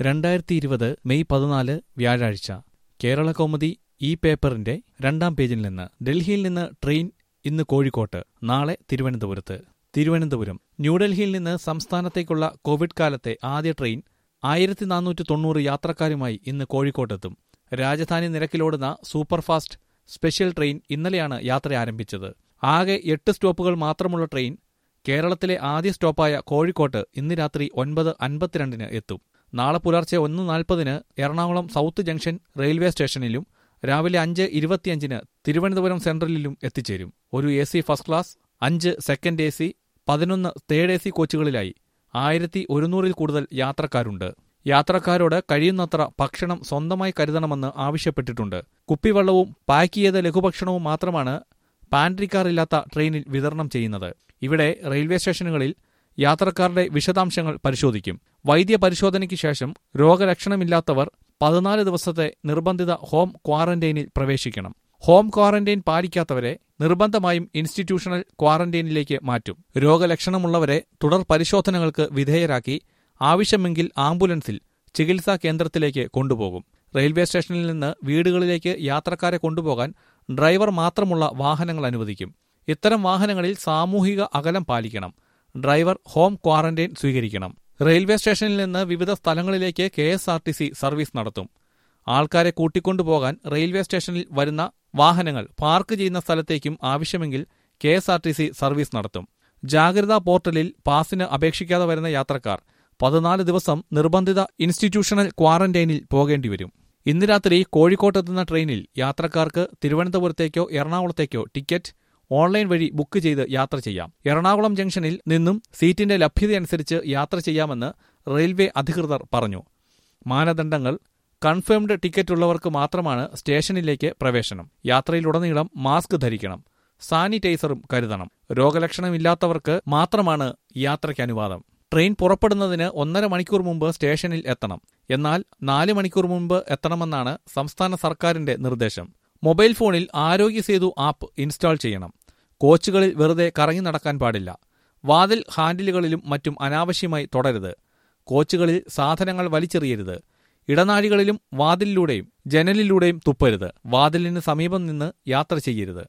രണ്ടായിരത്തി ഇരുപത് മെയ് പതിനാല് വ്യാഴാഴ്ച കേരള കൗമുദി ഈ പേപ്പറിന്റെ രണ്ടാം പേജിൽ നിന്ന് ഡൽഹിയിൽ നിന്ന് ട്രെയിൻ ഇന്ന് കോഴിക്കോട്ട് നാളെ തിരുവനന്തപുരത്ത് തിരുവനന്തപുരം ന്യൂഡൽഹിയിൽ നിന്ന് സംസ്ഥാനത്തേക്കുള്ള കോവിഡ് കാലത്തെ ആദ്യ ട്രെയിൻ ആയിരത്തി നാനൂറ്റി തൊണ്ണൂറ് യാത്രക്കാരുമായി ഇന്ന് കോഴിക്കോട്ടെത്തും രാജധാനി നിരക്കിലോടുന്ന സൂപ്പർഫാസ്റ്റ് സ്പെഷ്യൽ ട്രെയിൻ ഇന്നലെയാണ് യാത്ര ആരംഭിച്ചത് ആകെ എട്ട് സ്റ്റോപ്പുകൾ മാത്രമുള്ള ട്രെയിൻ കേരളത്തിലെ ആദ്യ സ്റ്റോപ്പായ കോഴിക്കോട്ട് ഇന്ന് രാത്രി ഒൻപത് അൻപത്തിരണ്ടിന് എത്തും നാളെ പുലർച്ചെ ഒന്ന് നാൽപ്പതിന് എറണാകുളം സൗത്ത് ജംഗ്ഷൻ റെയിൽവേ സ്റ്റേഷനിലും രാവിലെ അഞ്ച് ഇരുപത്തിയഞ്ചിന് തിരുവനന്തപുരം സെൻട്രലിലും എത്തിച്ചേരും ഒരു എ സി ഫസ്റ്റ് ക്ലാസ് അഞ്ച് സെക്കൻഡ് എ സി പതിനൊന്ന് തേർഡ് എ സി കോച്ചുകളിലായി ആയിരത്തി ഒരുന്നൂറിൽ കൂടുതൽ യാത്രക്കാരുണ്ട് യാത്രക്കാരോട് കഴിയുന്നത്ര ഭക്ഷണം സ്വന്തമായി കരുതണമെന്ന് ആവശ്യപ്പെട്ടിട്ടുണ്ട് കുപ്പിവെള്ളവും പാക്ക് ചെയ്ത ലഘുഭക്ഷണവും മാത്രമാണ് പാൻട്രിക്കാറില്ലാത്ത ട്രെയിനിൽ വിതരണം ചെയ്യുന്നത് ഇവിടെ റെയിൽവേ സ്റ്റേഷനുകളിൽ യാത്രക്കാരുടെ വിശദാംശങ്ങൾ പരിശോധിക്കും വൈദ്യ പരിശോധനയ്ക്ക് ശേഷം രോഗലക്ഷണമില്ലാത്തവർ പതിനാല് ദിവസത്തെ നിർബന്ധിത ഹോം ക്വാറന്റൈനിൽ പ്രവേശിക്കണം ഹോം ക്വാറന്റൈൻ പാലിക്കാത്തവരെ നിർബന്ധമായും ഇൻസ്റ്റിറ്റ്യൂഷണൽ ക്വാറന്റൈനിലേക്ക് മാറ്റും രോഗലക്ഷണമുള്ളവരെ തുടർ പരിശോധനകൾക്ക് വിധേയരാക്കി ആവശ്യമെങ്കിൽ ആംബുലൻസിൽ ചികിത്സാ കേന്ദ്രത്തിലേക്ക് കൊണ്ടുപോകും റെയിൽവേ സ്റ്റേഷനിൽ നിന്ന് വീടുകളിലേക്ക് യാത്രക്കാരെ കൊണ്ടുപോകാൻ ഡ്രൈവർ മാത്രമുള്ള വാഹനങ്ങൾ അനുവദിക്കും ഇത്തരം വാഹനങ്ങളിൽ സാമൂഹിക അകലം പാലിക്കണം ഡ്രൈവർ ഹോം ക്വാറന്റൈൻ സ്വീകരിക്കണം റെയിൽവേ സ്റ്റേഷനിൽ നിന്ന് വിവിധ സ്ഥലങ്ങളിലേക്ക് K S R T C service നടത്തും ആൾക്കാരെ കൂട്ടിക്കൊണ്ടുപോകാൻ റെയിൽവേ സ്റ്റേഷനിൽ വരുന്ന വാഹനങ്ങൾ പാർക്ക് ചെയ്യുന്ന സ്ഥലത്തേക്കും ആവശ്യമെങ്കിൽ K S R T C service നടത്തും ജാഗ്രതാ പോർട്ടലിൽ പാസിന് അപേക്ഷിക്കാതെ വരുന്ന യാത്രക്കാർ പതിനാല് ദിവസം നിർബന്ധിത ഇൻസ്റ്റിറ്റ്യൂഷണൽ ക്വാറന്റൈനിൽ പോകേണ്ടി വരും ഇന്ന് രാത്രി കോഴിക്കോട്ടെത്തുന്ന ട്രെയിനിൽ യാത്രക്കാർക്ക് തിരുവനന്തപുരത്തേക്കോ എറണാകുളത്തേക്കോ ടിക്കറ്റ് ഓൺലൈൻ വഴി ബുക്ക് ചെയ്ത് യാത്ര ചെയ്യാം എറണാകുളം ജംഗ്ഷനിൽ നിന്നും സീറ്റിന്റെ ലഭ്യതയനുസരിച്ച് യാത്ര ചെയ്യാമെന്ന് റെയിൽവേ അധികൃതർ പറഞ്ഞു മാനദണ്ഡങ്ങൾ കൺഫേംഡ് ടിക്കറ്റ് ഉള്ളവർക്ക് മാത്രമാണ് സ്റ്റേഷനിലേക്ക് പ്രവേശനം യാത്രയിലുടനീളം മാസ്ക് ധരിക്കണം സാനിറ്റൈസറും കരുതണം രോഗലക്ഷണമില്ലാത്തവർക്ക് മാത്രമാണ് യാത്രയ്ക്ക് അനുവാദം ട്രെയിൻ പുറപ്പെടുന്നതിന് ഒന്നര മണിക്കൂർ മുമ്പ് സ്റ്റേഷനിൽ എത്തണം എന്നാൽ നാല് മണിക്കൂർ മുമ്പ് എത്തണമെന്നാണ് സംസ്ഥാന സർക്കാരിന്റെ നിർദ്ദേശം മൊബൈൽ ഫോണിൽ ആരോഗ്യ സേതു ആപ്പ് ഇൻസ്റ്റാൾ ചെയ്യണം കോച്ചുകളിൽ വെറുതെ കറങ്ങി നടക്കാൻ പാടില്ല വാതിൽ ഹാൻഡിലുകളിലും മറ്റും അനാവശ്യമായി തുടരുത് കോച്ചുകളിൽ സാധനങ്ങൾ വലിച്ചെറിയരുത് ഇടനാഴികളിലും വാതിലിലൂടെയും ജനലിലൂടെയും തുപ്പരുത് വാതിലിന് സമീപം നിന്ന് യാത്ര ചെയ്യരുത്